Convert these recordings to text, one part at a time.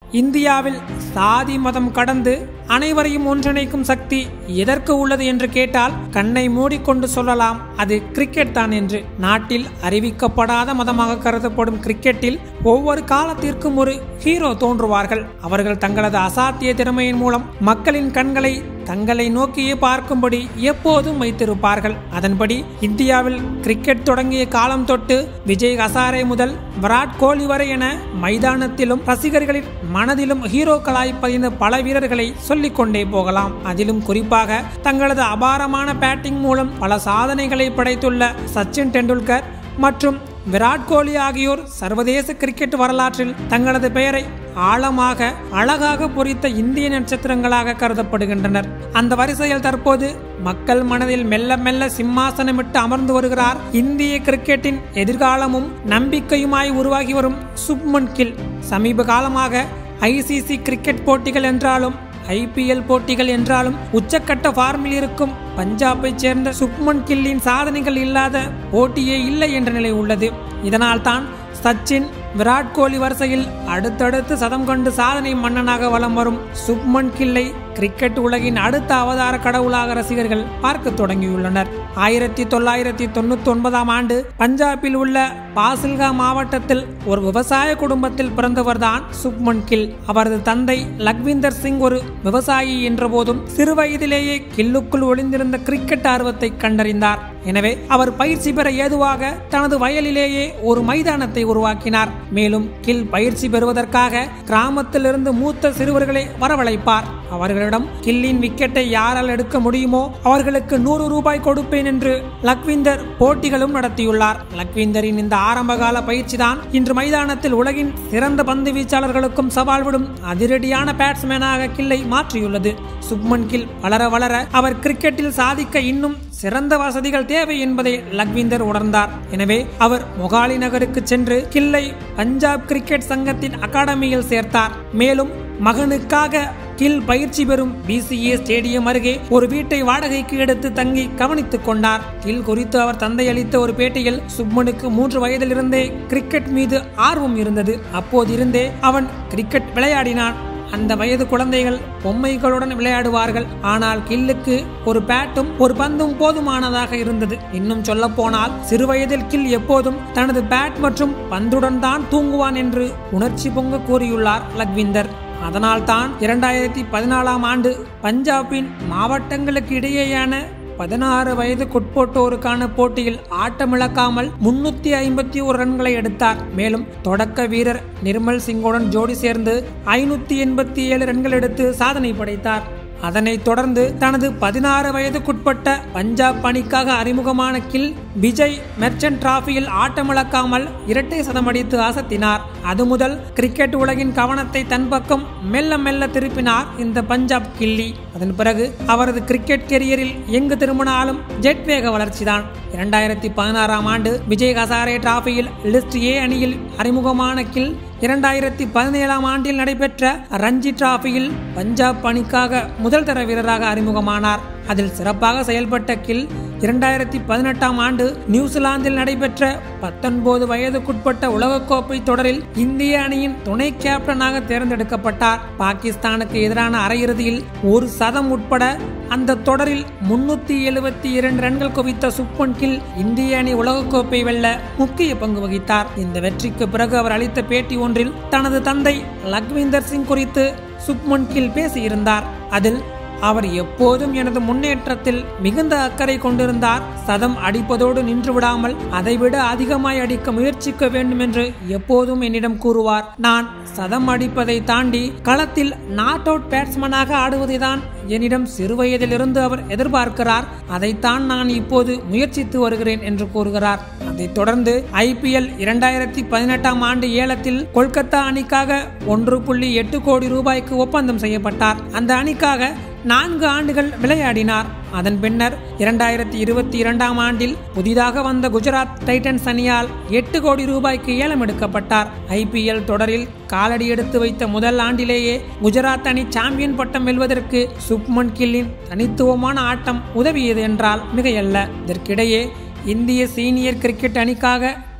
இந்தியாவில் சாதி மதம் கடந்து அனைவரையும் ஒன்றிணைக்கும் சக்தி எதற்கு உள்ளது என்று கேட்டால் கண்ணை மூடிக்கொண்டு சொல்லலாம் அது கிரிக்கெட் தான் என்று நாட்டில் அறிவிக்கப்படாத மதமாக கருதப்படும் கிரிக்கெட்டில் ஒவ்வொரு காலத்திற்கும் ஒரு ஹீரோ தோன்றுவார்கள் அவர்கள் தங்களது அசாத்திய திறமையின் மூலம் மக்களின் கண்களை தங்களை நோக்கியே பார்க்கும்படி எப்போதும் வைத்திருப்பார்கள் அதன்படி இந்தியாவில் கிரிக்கெட் தொடங்கிய காலம் தொட்டு விஜய் ஹசாரே முதல் விராட் கோலி வரை என மைதானத்திலும் ரசிகர்களின் மனதிலும் ஹீரோக்களாய் பதிந்த பல வீரர்களை சொல்லிக் கொண்டே போகலாம் அதிலும் குறிப்பாக தங்களது அபாரமான பேட்டிங் மூலம் பல சாதனைகளை படைத்துள்ள சச்சின் டெண்டுல்கர் மற்றும் விராட் கோலி ஆகியோர் சர்வதேச கிரிக்கெட் வரலாற்றில் தங்களது பெயரை ஆழமாக அழகாக பொறித்த இந்திய நட்சத்திரங்களாக கருதப்படுகின்றனர் அந்த வரிசையில் தற்போது மக்கள் மனதில் மெல்ல மெல்ல சிம்மாசனமிட்டு அமர்ந்து வருகிறார் இந்திய கிரிக்கெட்டின் எதிர்காலமும் நம்பிக்கையுமாய் உருவாகி வரும் சுப்மன் கில் சமீப காலமாக ஐசிசி கிரிக்கெட் போட்டிகள் என்றாலும் ஐபிஎல் போட்டிகள் என்றாலும் உச்சக்கட்ட ஃபார்மில் இருக்கும் பஞ்சாபை சேர்ந்த சுக்மன் கில்லின் சாதனைகள் இல்லாத போட்டியே இல்லை என்ற நிலை உள்ளது இதனால் தான் சச்சின் விராட் கோலி வரிசையில் அடுத்தடுத்து சதம் கொண்டு சாதனை மன்னனாக வலம் வரும் சுப்மன் கில்லை கிரிக்கெட் உலகின் அடுத்த அவதார கடவுளாக ரசிகர்கள் பார்க்க தொடங்கியுள்ளனர் ஆயிரத்தி தொள்ளாயிரத்தி தொண்ணூத்தி ஒன்பதாம் ஆண்டு பஞ்சாபில் உள்ள பாசில்கா மாவட்டத்தில் ஒரு விவசாய குடும்பத்தில் பிறந்தவர்தான் சுப்மன் கில் அவரது தந்தை லக்விந்தர் சிங் ஒரு விவசாயி என்ற போதும் சிறு வயதிலேயே கில்லுக்குள் ஒளிந்திருந்த கிரிக்கெட் ஆர்வத்தை கண்டறிந்தார் எனவே அவர் பயிற்சி பெற ஏதுவாக தனது வயலிலேயே ஒரு மைதானத்தை உருவாக்கினார் மேலும் கில் பயிற்சி பெறுவதற்காக கிராமத்திலிருந்து மூத்த சிறுவர்களை வரவழைப்பார் அவர்களிடம் கில்லின் விக்கெட்டை யாரால் எடுக்க முடியுமோ அவர்களுக்கு நூறு ரூபாய் கொடுப்பேன் என்று லக்விந்தர் போட்டிகளும் நடத்தியுள்ளார் லக்விந்தரின் இந்த ஆரம்பகால பயிற்சிதான் இன்று மைதானத்தில் உலகின் சிறந்த பந்து வீச்சாளர்களுக்கும் சவால் விடும் அதிரடியான பேட்ஸ்மேனாக கில்லை மாற்றியுள்ளது சுப்மன் கில் வளர வளர அவர் கிரிக்கெட்டில் சாதிக்க இன்னும் சிறந்த வசதிகள் தேவை என்பதை லக்விந்தர் உணர்ந்தார் எனவே அவர் மொகாலி நகருக்கு சென்று கில்லை பஞ்சாப் கிரிக்கெட் சங்கத்தின் அகாடமியில் சேர்த்தார் மேலும் மகனுக்காக கில் பயிற்சி பெறும் பிசிஏ ஸ்டேடியம் அருகே ஒரு வீட்டை வாடகைக்கு எடுத்து தங்கி கவனித்துக் கொண்டார் கில் குறித்து அவர் தந்தை அளித்த ஒரு பேட்டியில் சுப்மனுக்கு மூன்று வயதிலிருந்தே கிரிக்கெட் மீது ஆர்வம் இருந்தது அப்போதிருந்தே அவன் கிரிக்கெட் விளையாடினான் அந்த வயது குழந்தைகள் பொம்மைகளுடன் விளையாடுவார்கள் ஆனால் கில்லுக்கு ஒரு பேட்டும் ஒரு பந்தும் போதுமானதாக இருந்தது இன்னும் சொல்ல போனால் சிறுவயதில் கில் எப்போதும் தனது பேட் மற்றும் பந்துடன் தான் தூங்குவான் என்று உணர்ச்சி பொங்க கூறியுள்ளார் லக்விந்தர் அதனால்தான் இரண்டாயிரத்தி பதினாலாம் ஆண்டு பஞ்சாபின் மாவட்டங்களுக்கு இடையேயான பதினாறு வயதுக்குட்பட்டோருக்கான போட்டியில் ஆட்டமிழக்காமல் முன்னூத்தி ஐம்பத்தி ஒரு ரன்களை எடுத்தார் மேலும் தொடக்க வீரர் நிர்மல் சிங்குடன் ஜோடி சேர்ந்து ஐநூத்தி எண்பத்தி ஏழு ரன்கள் எடுத்து சாதனை படைத்தார் அதனைத் தொடர்ந்து தனது பதினாறு வயதுக்குட்பட்ட பஞ்சாப் அணிக்காக அறிமுகமான கில் விஜய் மெர்ச்சன்ட் டிராபியில் ஆட்டமிழக்காமல் இரட்டை சதமடித்து அசத்தினார் அது முதல் கிரிக்கெட் உலகின் கவனத்தை தன் பக்கம் மெல்ல மெல்ல திருப்பினார் இந்த பஞ்சாப் கில்லி அதன் பிறகு அவரது கிரிக்கெட் கெரியரில் எங்கு திரும்பினாலும் ஜெட் வேக வளர்ச்சிதான் இரண்டாயிரத்தி பதினாறாம் ஆண்டு விஜய் ஹசாரே டிராபியில் லிஸ்ட் ஏ அணியில் அறிமுகமான கில் இரண்டாயிரத்தி பதினேழாம் ஆண்டில் நடைபெற்ற ரஞ்சி டிராபியில் பஞ்சாப் அணிக்காக முதல் தர வீரராக அறிமுகமானார் அதில் சிறப்பாக செயல்பட்ட கில் இரண்டாயிரத்தி பதினெட்டாம் ஆண்டு நியூசிலாந்தில் நடைபெற்ற பத்தொன்பது வயதுக்குட்பட்ட உலகக்கோப்பை தொடரில் இந்திய அணியின் துணை கேப்டனாக தேர்ந்தெடுக்கப்பட்டார் பாகிஸ்தானுக்கு எதிரான அரையிறுதியில் ஒரு சதம் உட்பட அந்த தொடரில் முன்னூத்தி எழுபத்தி இரண்டு ரன்கள் குவித்த சுப்மன் கில் இந்திய அணி உலகக்கோப்பை வெல்ல முக்கிய பங்கு வகித்தார் இந்த வெற்றிக்கு பிறகு அவர் அளித்த பேட்டி ஒன்றில் தனது தந்தை லக்விந்தர் சிங் குறித்து சுப்மன் கில் பேசியிருந்தார் அதில் அவர் எப்போதும் எனது முன்னேற்றத்தில் மிகுந்த அக்கறை கொண்டிருந்தார் சதம் அடிப்பதோடு நின்று விடாமல் அதைவிட அதிகமாய் அடிக்க முயற்சிக்க வேண்டும் என்று எப்போதும் என்னிடம் கூறுவார் நான் சதம் அடிப்பதை தாண்டி களத்தில் நாட் அவுட் பேட்ஸ்மேனாக ஆடுவதைதான் என்னிடம் சிறுவயதிலிருந்து அவர் எதிர்பார்க்கிறார் அதைத்தான் நான் இப்போது முயற்சித்து வருகிறேன் என்று கூறுகிறார் அதைத் தொடர்ந்து ஐபிஎல் இரண்டாயிரத்தி பதினெட்டாம் ஆண்டு ஏலத்தில் கொல்கத்தா அணிக்காக ஒன்று புள்ளி எட்டு கோடி ரூபாய்க்கு ஒப்பந்தம் செய்யப்பட்டார் அந்த அணிக்காக நான்கு ஆண்டுகள் விளையாடினார் அதன் பின்னர் இரண்டாயிரத்தி இருபத்தி இரண்டாம் ஆண்டில் புதிதாக வந்த குஜராத் டைட்டன்ஸ் அணியால் எட்டு கோடி ரூபாய்க்கு ஏலம் எடுக்கப்பட்டார் ஐபிஎல் தொடரில் காலடி எடுத்து வைத்த முதல் ஆண்டிலேயே குஜராத் அணி சாம்பியன் பட்டம் வெல்வதற்கு சுப்மன் கில்லின் தனித்துவமான ஆட்டம் உதவியது என்றால் மிகையல்ல இதற்கிடையே இந்திய சீனியர் கிரிக்கெட் அணிக்காக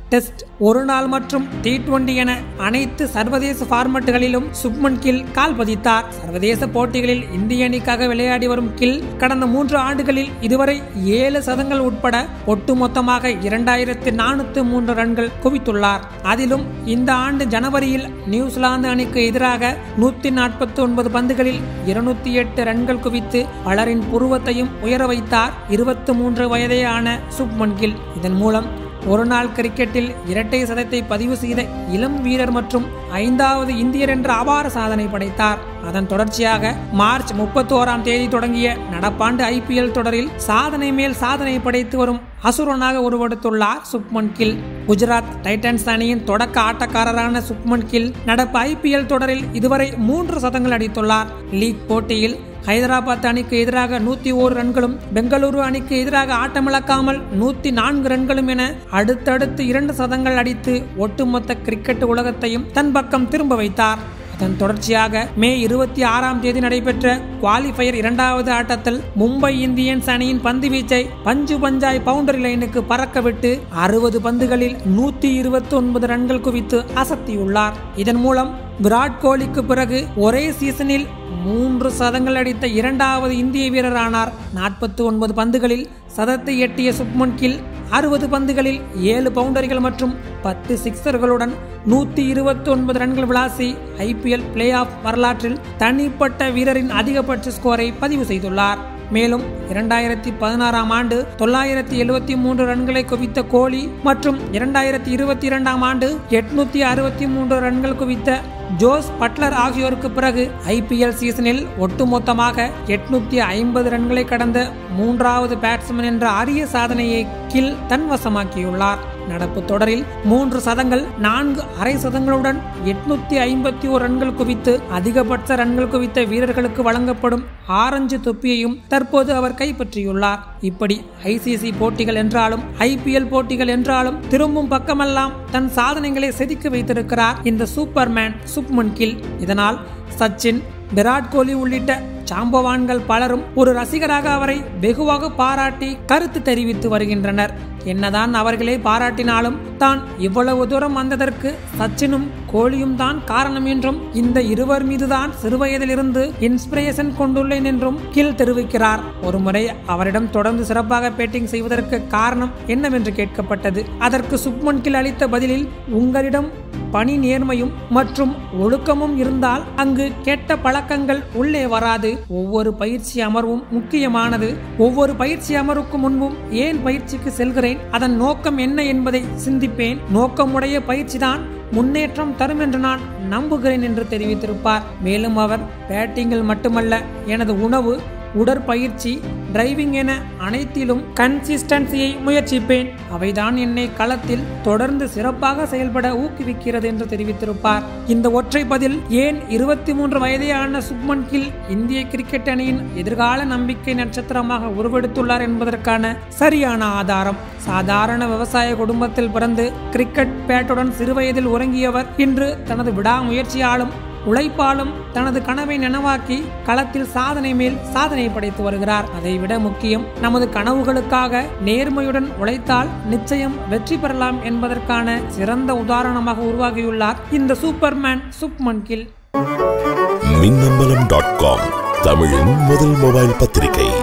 டெஸ்ட் ஒரு நாள் மற்றும் டி டுவெண்டி என அனைத்து சர்வதேச ஃபார்மட்டுகளிலும் சுப்மன் கில் கால் பதித்தார் சர்வதேச போட்டிகளில் இந்திய அணிக்காக விளையாடி வரும் கில் கடந்த மூன்று ஆண்டுகளில் இதுவரை ஏழு சதங்கள் உட்பட ஒட்டுமொத்தமாக இரண்டாயிரத்து நானூத்து மூன்று ரன்கள் குவித்துள்ளார் அதிலும் இந்த ஆண்டு ஜனவரியில் நியூசிலாந்து அணிக்கு எதிராக நூத்தி நாற்பத்தி ஒன்பது பந்துகளில் இருநூத்தி எட்டு ரன்கள் குவித்து பலரின் புருவத்தையும் உயர வைத்தார் இருபத்தி மூன்று வயதேயான சுப்மன் கில் இதன் மூலம் ஒருநாள் கிரிக்கெட்டில் இரட்டை சதத்தை பதிவு செய்த இளம் வீரர் மற்றும் ஐந்தாவது இந்தியர் என்ற அபார சாதனை படைத்தார் அதன் தொடர்ச்சியாக மார்ச் முப்பத்தி ஓராம் தேதி தொடங்கிய நடப்பாண்டு ஐபிஎல் தொடரில் சாதனை மேல் சாதனை படைத்து வரும் அசுரனாக உருவெடுத்துள்ளார் சுப்மன் கில் குஜராத் டைட்டன்ஸ் அணியின் தொடக்க ஆட்டக்காரரான சுப்மன் கில் நடப்பு ஐபிஎல் தொடரில் இதுவரை மூன்று சதங்கள் அடித்துள்ளார் லீக் போட்டியில் ஹைதராபாத் அணிக்கு எதிராக நூத்தி ஓரு ரன்களும் பெங்களூரு அணிக்கு எதிராக ஆட்டமிழக்காமல் நூத்தி நான்கு ரன்களும் என அடுத்தடுத்து இரண்டு சதங்கள் அடித்து ஒட்டுமொத்த கிரிக்கெட் உலகத்தையும் தன் பக்கம் திரும்ப வைத்தார் அதன் தொடர்ச்சியாக மே இருபத்தி ஆறாம் தேதி நடைபெற்ற குவாலிஃபயர் இரண்டாவது ஆட்டத்தில் மும்பை இந்தியன்ஸ் அணியின் பந்து வீச்சை பஞ்சு பஞ்சாய் பவுண்டரி லைனுக்கு பறக்க விட்டு அறுபது பந்துகளில் நூத்தி இருபத்தி ஒன்பது ரன்கள் குவித்து அசத்தியுள்ளார் இதன் மூலம் விராட் கோலிக்கு பிறகு ஒரே சீசனில் மூன்று சதங்கள் அடித்த இரண்டாவது இந்திய வீரரானார் நாற்பத்தி ஒன்பது பந்துகளில் சதத்தை எட்டிய சுப்மன் கில் அறுபது பந்துகளில் ஏழு பவுண்டரிகள் மற்றும் பத்து சிக்சர்களுடன் நூத்தி இருபத்தி ஒன்பது ரன்கள் விளாசி ஐபிஎல் பிளே ஆஃப் வரலாற்றில் தனிப்பட்ட வீரரின் அதிகபட்ச ஸ்கோரை பதிவு செய்துள்ளார் மேலும் இரண்டாயிரத்தி பதினாறாம் ஆண்டு தொள்ளாயிரத்தி எழுபத்தி மூன்று ரன்களை குவித்த கோலி மற்றும் இரண்டாயிரத்தி இருபத்தி இரண்டாம் ஆண்டு எட்நூத்தி அறுபத்தி மூன்று ரன்கள் குவித்த ஜோஸ் பட்லர் ஆகியோருக்கு பிறகு ஐபிஎல் சீசனில் ஒட்டுமொத்தமாக எட்நூத்தி ஐம்பது ரன்களை கடந்த மூன்றாவது பேட்ஸ்மேன் என்ற அரிய சாதனையை கில் தன்வசமாக்கியுள்ளார் நடப்பு தொடரில் மூன்று சதங்கள் நான்கு அரை சதங்களுடன் எட்நூத்தி ஐம்பத்தி ஒரு ரன்கள் குவித்து அதிகபட்ச ரன்கள் குவித்த வீரர்களுக்கு வழங்கப்படும் ஆரஞ்சு தொப்பியையும் தற்போது அவர் கைப்பற்றியுள்ளார் இப்படி ஐசிசி போட்டிகள் என்றாலும் ஐபிஎல் போட்டிகள் என்றாலும் திரும்பும் பக்கமெல்லாம் தன் சாதனைகளை செதுக்கி வைத்திருக்கிறார் இந்த சூப்பர்மேன் சுப்மன் கில் இதனால் சச்சின் விராட் கோலி உள்ளிட்ட சாம்பவான்கள் பலரும் ஒரு ரசிகராக அவரை வெகுவாக பாராட்டி கருத்து தெரிவித்து வருகின்றனர் என்னதான் அவர்களே பாராட்டினாலும் தான் இவ்வளவு தூரம் வந்ததற்கு சச்சினும் கோலியும் தான் காரணம் என்றும் இந்த இருவர் மீதுதான் சிறுவயதிலிருந்து இன்ஸ்பிரேஷன் கொண்டுள்ளேன் என்றும் கில் தெரிவிக்கிறார் ஒருமுறை அவரிடம் தொடர்ந்து சிறப்பாக பேட்டிங் செய்வதற்கு காரணம் என்னவென்று கேட்கப்பட்டது அதற்கு சுப்மன் கில் அளித்த பதிலில் உங்களிடம் பணி நேர்மையும் மற்றும் ஒழுக்கமும் இருந்தால் அங்கு கெட்ட பழக்கங்கள் உள்ளே வராது ஒவ்வொரு பயிற்சி அமர்வும் முக்கியமானது ஒவ்வொரு பயிற்சி அமர்வுக்கு முன்பும் ஏன் பயிற்சிக்கு செல்கிறேன் அதன் நோக்கம் என்ன என்பதை சிந்திப்பேன் நோக்கமுடைய பயிற்சிதான் முன்னேற்றம் தரும் என்று நான் நம்புகிறேன் என்று தெரிவித்திருப்பார் மேலும் அவர் பேட்டிங்கில் மட்டுமல்ல எனது உணவு உடற்பயிற்சி டிரைவிங் என அனைத்திலும் கன்சிஸ்டன்சியை முயற்சிப்பேன் அவைதான் என்னை களத்தில் தொடர்ந்து சிறப்பாக செயல்பட ஊக்குவிக்கிறது என்று தெரிவித்திருப்பார் இந்த ஒற்றை பதில் ஏன் இருபத்தி மூன்று வயதேயான சுப்மன் கில் இந்திய கிரிக்கெட் அணியின் எதிர்கால நம்பிக்கை நட்சத்திரமாக உருவெடுத்துள்ளார் என்பதற்கான சரியான ஆதாரம் சாதாரண விவசாய குடும்பத்தில் பிறந்து கிரிக்கெட் பேட்டுடன் சிறுவயதில் உறங்கியவர் இன்று தனது விடாமுயற்சியாலும் உழைப்பாலும் தனது கனவை நனவாக்கி களத்தில் சாதனை மேல் சாதனை படைத்து வருகிறார் அதைவிட முக்கியம் நமது கனவுகளுக்காக நேர்மையுடன் உழைத்தால் நிச்சயம் வெற்றி பெறலாம் என்பதற்கான சிறந்த உதாரணமாக உருவாகியுள்ளார் இந்த superman Shubman Gill Minnambalam dot com தமிழின் முதல் மொபைல் பத்திரிகை